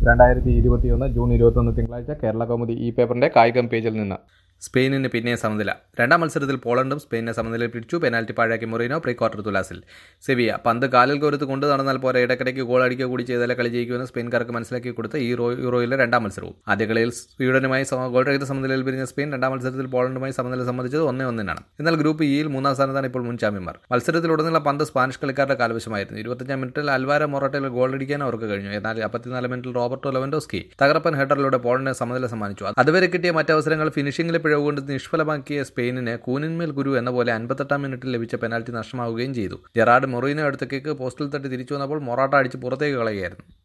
രണ്ടായിരത്തി ഇരുപത്തിയൊന്ന് ജൂൺ ഇരുപത്തൊന്ന് തിങ്കളാഴ്ച കേരള കൗമുദി ഈ പേപ്പറിന്റെ കായികം പേജിൽ നിന്ന് സ്പെയിനിന് പിന്നെ സമനില രണ്ടാം മത്സരത്തിൽ പോളണ്ടും സ്പെയിനെ സമനിലയിൽ പിടിച്ചു പെനാൽറ്റി പാഴാക്കി മൊറീനോ പ്രീ ക്വാർട്ടർ തുലാസിൽ സെവിയ പന്ത് കാലിൽ കോരത്ത് കൊണ്ടു നടന്നാൽ പോരെ ഇടയ്ക്കിടയ്ക്ക് ഗോൾ അടിക്കുക കൂടി ചെയ്താലേ കളി ജയിക്കുമെന്ന് സ്പെയിൻകാർക്ക് മനസ്സിലാക്കി കൊടുത്ത ഈ യൂറോ യൂറോയിലെ രണ്ടാം മത്സരവും ആദ്യ കളിയിൽ സ്വീഡനുമായി സമ- ഗോൾ രഹിത സമനിലയിൽ പിരിഞ്ഞ സ്പെയിൻ രണ്ടാം മത്സരത്തിൽ പോളണ്ടുമായി സമനില സംബന്ധിച്ചത് ഒന്നേ ഒന്നിനാണ് എന്നാൽ ഗ്രൂപ്പ് ഇയിൽ മൂന്നാം സ്ഥാനത്താണ് ഇപ്പോൾ മുൻ ചാമ്പ്യന്മാർ മത്സരത്തിലുടനീളം പന്ത് സ്പാനിഷ് കളിക്കാരുടെ കാലവശമായിരുന്നു ഇരുപത്തഞ്ചാം മിനിറ്റിൽ അൽവാര മൊറോട്ടയിൽ ഗോൾ അടിക്കാൻ അവർക്ക് കഴിഞ്ഞു എന്നാൽ അപ്പത്തിനാല് മിനിറ്റിൽ റോബർട്ടോ ലെവൻഡോസ്കി തകർപ്പൻ ഹെഡറിലൂടെ പോളണ്ടിന് സമനില സമ്മാനിച്ചു അതുവരെ കിട്ടിയ മറ്റവസരങ്ങൾ ഫിനിഷിംഗിലെ പിഴവ് കൊണ്ട് നിഷ്ഫലമാക്കിയ സ്പെയിനിന് കൂനിന്മേൽ ഗുരു എന്ന പോലെ അൻപത്തെട്ടാം മിനിറ്റിൽ ലഭിച്ച പെനാൽറ്റി നഷ്ടമാവുകയും ചെയ്തു ജെറാഡ് മൊറീനോ അടുത്തേക്ക് പോസ്റ്റിൽ തട്ടി തിരിച്ചു വന്നപ്പോൾ മൊറാട്ട അടിച്ച് പുറത്തേക്ക് കളയുകയായിരുന്നു